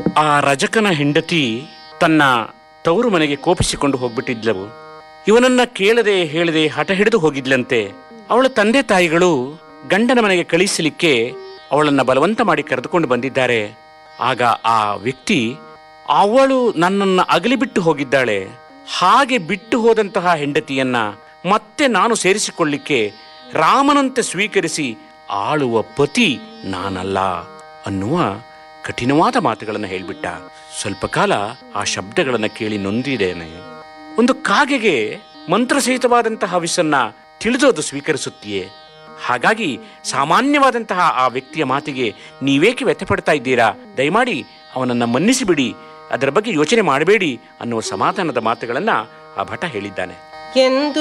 ಆ ರಜಕನ ಹೆಂಡತಿ ತನ್ನ ತವರು ಮನೆಗೆ ಕೋಪಿಸಿಕೊಂಡು ಹೋಗ್ಬಿಟ್ಟಿದ್ಲವು ಇವನನ್ನ ಕೇಳದೆ ಹೇಳದೆ ಹಠ ಹಿಡಿದು ಹೋಗಿದ್ಲಂತೆ ಅವಳ ತಂದೆ ತಾಯಿಗಳು ಗಂಡನ ಮನೆಗೆ ಕಳಿಸಲಿಕ್ಕೆ ಅವಳನ್ನ ಬಲವಂತ ಮಾಡಿ ಕರೆದುಕೊಂಡು ಬಂದಿದ್ದಾರೆ ಆಗ ಆ ವ್ಯಕ್ತಿ ಅವಳು ನನ್ನನ್ನ ಅಗಲಿ ಬಿಟ್ಟು ಹೋಗಿದ್ದಾಳೆ ಹಾಗೆ ಬಿಟ್ಟು ಹೋದಂತಹ ಹೆಂಡತಿಯನ್ನ ಮತ್ತೆ ನಾನು ಸೇರಿಸಿಕೊಳ್ಳಿಕ್ಕೆ ರಾಮನಂತೆ ಸ್ವೀಕರಿಸಿ ಆಳುವ ಪತಿ ನಾನಲ್ಲ ಅನ್ನುವ ಕಠಿಣವಾದ ಮಾತುಗಳನ್ನು ಹೇಳ್ಬಿಟ್ಟ ಸ್ವಲ್ಪ ಕಾಲ ಆ ಶಬ್ದಗಳನ್ನು ಕೇಳಿ ನೊಂದಿದ್ದೇನೆ ಒಂದು ಕಾಗೆಗೆ ಮಂತ್ರಸಹಿತವಾದಂತಹ ಹವಿಸನ್ನ ತಿಳಿದು ಅದು ಸ್ವೀಕರಿಸುತ್ತೀಯೇ ಹಾಗಾಗಿ ಸಾಮಾನ್ಯವಾದಂತಹ ಆ ವ್ಯಕ್ತಿಯ ಮಾತಿಗೆ ನೀವೇಕೆ ವ್ಯಥಪಡ್ತಾ ಇದ್ದೀರಾ ದಯಮಾಡಿ ಅವನನ್ನ ಮನ್ನಿಸಿಬಿಡಿ ಅದರ ಬಗ್ಗೆ ಯೋಚನೆ ಮಾಡಬೇಡಿ ಅನ್ನುವ ಸಮಾಧಾನದ ಮಾತುಗಳನ್ನ ಆ ಭಟ ಹೇಳಿದ್ದಾನೆ ಎಂದು